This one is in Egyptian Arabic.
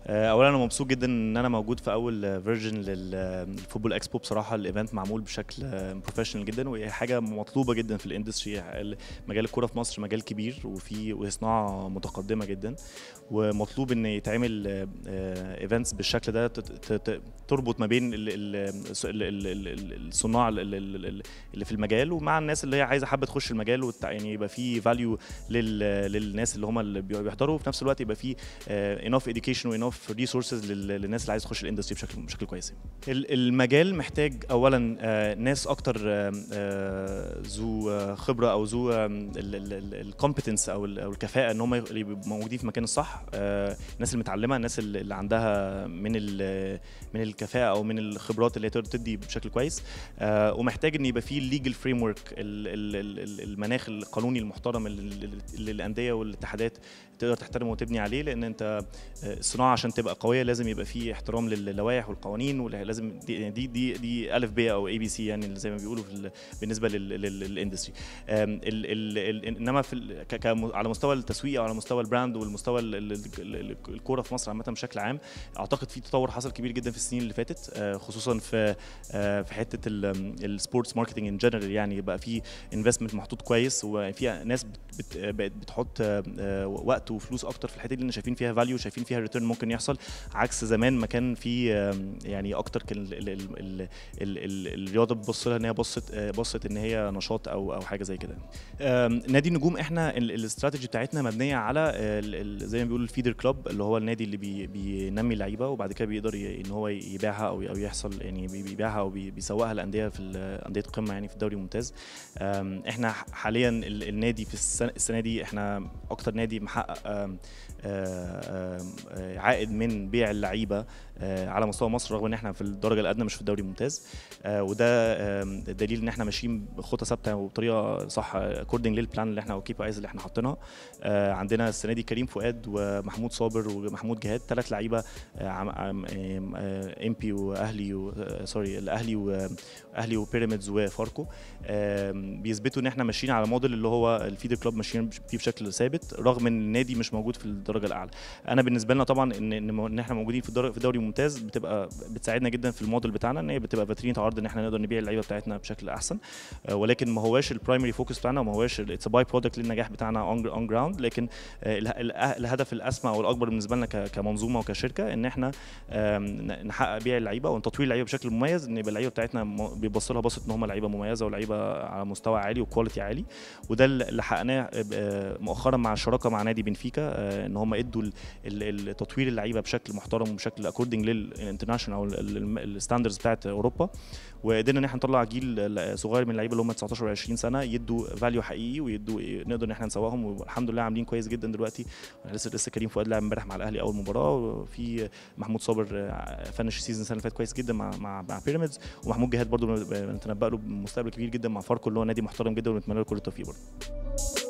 آه، اولا انا مبسوط جدا ان انا موجود في اول فيرجن للفوتبول اكسبو بصراحه الايفنت معمول بشكل بروفيشنال جدا وهي حاجه مطلوبه جدا في الاندستري مجال الكوره في مصر مجال كبير وفي وصناعه متقدمه جدا ومطلوب ان يتعمل ايفنتس بالشكل ده ت- ت- ت- تربط ما بين ال- ال- ال- ال- ال- الصناع ال- ال- ال- اللي في المجال ومع الناس اللي هي عايزه حابه تخش المجال وت- يعني يبقى في فاليو للناس اللي هم اللي بيحضروا وفي نفس الوقت يبقى في انوف اديوكيشن وانوف ريسورسز للناس اللي عايزه تخش الاندستري بشكل بشكل كويس ال- المجال محتاج اولا آه، ناس اكتر آه، آه، ذو آه، خبره او ذو الكومبتنس او ال- أو الكفاءه ان هم يبقوا موجودين في المكان الصح آه، الناس المتعلمه الناس اللي اللي عندها من ال- من الكفاءه او من الخبرات اللي تقدر تدي بشكل كويس آه، ومحتاج ان يبقى في الليجل فريم ورك المناخ القانوني المحترم اللي اللي الانديه والاتحادات تقدر تحترمه وتبني عليه لان انت آه، الصناعه عشان تبقى قويه لازم يبقى في احترام للوائح والقوانين ولازم دي دي دي, دي الف ب او اي بي سي يعني زي ما بيقولوا في ال- بالنسبه للاندستري انما في ال- ك- ك- على مستوى التسويق او على مستوى البراند والمستوى ال- ال- ال- الكوره في مصر عامه بشكل عام اعتقد في تطور حصل كبير جدا في السنين اللي فاتت آه، خصوصا في آه، في حته السبورتس ماركتنج ان جنرال يعني بقى في انفستمنت محطوط كويس وفي ناس بت- بت- بقت بتحط آه، آه، وقت وفلوس اكتر في الحته دي لان شايفين فيها فاليو شايفين فيها ريتيرن ممكن يحصل عكس زمان ما كان في آم، يعني اكتر كان ال- ال- ال- ال- ال- ال- الرياضه بتبص لها ان هي بصت آه، بصت ان هي نشاط او او حاجه زي كده آم، نادي النجوم احنا ال- الاستراتيجي بتاعتنا مبنيه على آه، ال- ال- زي ما بيقولوا الفيدر كلوب اللي هو النادي اللي بي بينمي اللعيبه وبعد كده بيقدر ي- ان هو يبيعها او او يحصل يعني بي- بيبيعها او بي- بيسوقها لانديه في ال- انديه القمه يعني في الدوري الممتاز آم، احنا ح- حاليا ال- النادي في السنه, السنة دي احنا اكتر نادي محقق آم، آه، آم، آه، عائد من بيع اللعيبه آه، على مستوى مصر رغم ان احنا في الدرجه الادنى مش في الدوري الممتاز آه، وده آم، دليل ان احنا ماشيين بخطه ثابته وبطريقه صح اكوردنج للبلان اللي احنا او كي بي ايز اللي احنا حاطينها آه، عندنا السنه دي كريم فؤاد ومحمود صابر ومحمود جهاد ثلاث لعيبه ام بي واهلي و- آه، سوري الاهلي واهلي وبيراميدز وفاركو آم، بيثبتوا ان احنا ماشيين على موديل اللي هو الفيدر كلوب ماشيين فيه بشكل ثابت رغم ان النادي مش موجود في الدرجه الاعلى انا بالنسبه لنا طبعا ان ان ان احنا موجودين في الدوري في الدوري الممتاز بتبقى بتساعدنا جدا في الموديل بتاعنا ان هي بتبقى فاترينه عرض ان احنا نقدر نبيع اللعيبه بتاعتنا بشكل احسن آه، ولكن ما هواش البرايمري فوكس بتاعنا وما هواش اتس باي برودكت للنجاح بتاعنا اون جراوند لكن آه، اله- اله- الهدف الاسمى او الاكبر بالنسبه لنا ك- كمنظومه وكشركه ان احنا آم، ن- نحقق بيع اللعيبه وتطوير اللعيبه بشكل مميز ان يبقى اللعيبه بتاعتنا م- بيبص لها بصه ان هم لعيبه مميزه ولعيبه على مستوى عالي وكواليتي عالي وده اللي حققناه آه، مؤخرا مع الشراكه مع نادي بنفيكا آه، ان هم ادوا ال- ال- التطوير اللعيبه بشكل محترم وبشكل اكوردنج للانترناشونال او الستاندرز بتاعت اوروبا وقدرنا ان احنا نطلع جيل صغير من اللعيبه اللي هم 19 و20 سنه يدوا فاليو حقيقي ويدوا نقدر ان احنا نسوقهم والحمد لله عاملين كويس جدا دلوقتي لسه لسه كريم فؤاد لعب امبارح مع الاهلي اول مباراه وفي محمود صابر آه، فنش السيزون السنه اللي فاتت كويس جدا مع مع, مع بيراميدز ومحمود جهاد برضو بنتنبأ له بمستقبل كبير جدا مع فاركو اللي هو نادي محترم جدا ونتمنى له كل التوفيق برضه